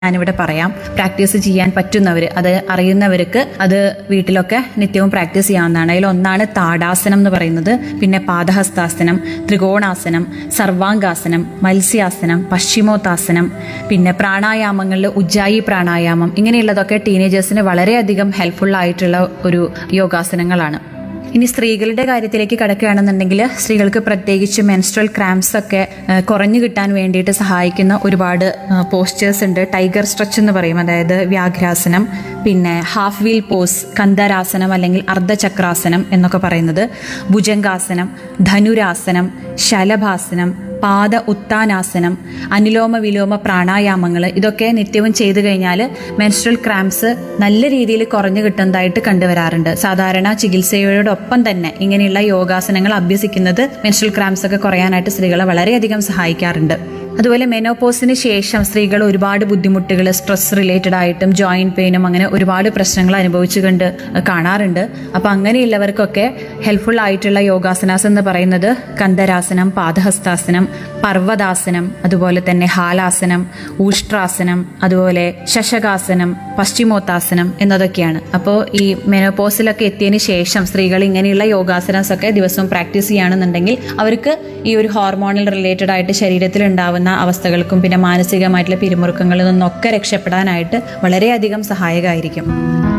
ഞാനിവിടെ പറയാം പ്രാക്ടീസ് ചെയ്യാൻ പറ്റുന്നവർ അത് അറിയുന്നവർക്ക് അത് വീട്ടിലൊക്കെ നിത്യവും പ്രാക്ടീസ് ചെയ്യാവുന്നതാണ് അതിൽ ഒന്നാണ് താടാസനം എന്ന് പറയുന്നത് പിന്നെ പാദഹസ്താസനം ത്രികോണാസനം സർവാംഗാസനം മത്സ്യാസനം പശ്ചിമോത്താസനം പിന്നെ പ്രാണായാമങ്ങളിൽ ഉജ്ജായി പ്രാണായാമം ഇങ്ങനെയുള്ളതൊക്കെ ടീനേജേഴ്സിന് വളരെയധികം ഹെൽപ്ഫുൾ ആയിട്ടുള്ള ഒരു യോഗാസനങ്ങളാണ് ഇനി സ്ത്രീകളുടെ കാര്യത്തിലേക്ക് കടക്കുകയാണെന്നുണ്ടെങ്കിൽ സ്ത്രീകൾക്ക് പ്രത്യേകിച്ച് മെൻസ്ട്രൽ ക്രാംസ് ഒക്കെ ആ, കുറഞ്ഞു കിട്ടാൻ വേണ്ടിയിട്ട് സഹായിക്കുന്ന ഒരുപാട് പോസ്റ്റേഴ്സ് ഉണ്ട് ടൈഗർ സ്ട്രെച്ച് എന്ന് പറയും അതായത് വ്യാഘ്രാസനം പിന്നെ ഹാഫ് വീൽ പോസ് കന്ദരാസനം അല്ലെങ്കിൽ അർദ്ധചക്രാസനം എന്നൊക്കെ പറയുന്നത് ഭുജംഗാസനം ധനുരാസനം ശലഭാസനം പാദ ഉത്താനാസനം അനുലോമ വിലോമ പ്രാണായാമങ്ങൾ ഇതൊക്കെ നിത്യവും ചെയ്തു കഴിഞ്ഞാൽ മെൻസ്ട്രൽ ക്രാംസ് നല്ല രീതിയിൽ കുറഞ്ഞു കിട്ടുന്നതായിട്ട് കണ്ടുവരാറുണ്ട് സാധാരണ ചികിത്സയോടൊപ്പം തന്നെ ഇങ്ങനെയുള്ള യോഗാസനങ്ങൾ അഭ്യസിക്കുന്നത് മെൻസ്ട്രൽ ക്രാംസ് ഒക്കെ കുറയാനായിട്ട് സ്ത്രീകളെ വളരെയധികം സഹായിക്കാറുണ്ട് അതുപോലെ മെനോപോസിന് ശേഷം സ്ത്രീകൾ ഒരുപാട് ബുദ്ധിമുട്ടുകൾ സ്ട്രെസ് റിലേറ്റഡ് ആയിട്ടും ജോയിന്റ് പെയിനും അങ്ങനെ ഒരുപാട് പ്രശ്നങ്ങൾ അനുഭവിച്ചുകൊണ്ട് കാണാറുണ്ട് അപ്പൊ അങ്ങനെയുള്ളവർക്കൊക്കെ ഹെൽപ്ഫുൾ ആയിട്ടുള്ള യോഗാസനാസ് എന്ന് പറയുന്നത് കന്ദരാസനം പാദഹസ്താസനം പർവ്വതാസനം അതുപോലെ തന്നെ ഹാലാസനം ഊഷ്ട്രാസനം അതുപോലെ ശശകാസനം പശ്ചിമോത്താസനം എന്നതൊക്കെയാണ് അപ്പോൾ ഈ മെനോപോസിലൊക്കെ എത്തിയതിന് ശേഷം സ്ത്രീകൾ ഇങ്ങനെയുള്ള യോഗാസനസ് ഒക്കെ ദിവസവും പ്രാക്ടീസ് ചെയ്യുകയാണെന്നുണ്ടെങ്കിൽ അവർക്ക് ഈ ഒരു ഹോർമോണൽ റിലേറ്റഡ് ആയിട്ട് ശരീരത്തിൽ ഉണ്ടാവുന്ന അവസ്ഥകൾക്കും പിന്നെ മാനസികമായിട്ടുള്ള പിരിമുറുക്കങ്ങളിൽ നിന്നൊക്കെ രക്ഷപ്പെടാനായിട്ട് വളരെയധികം സഹായകമായിരിക്കും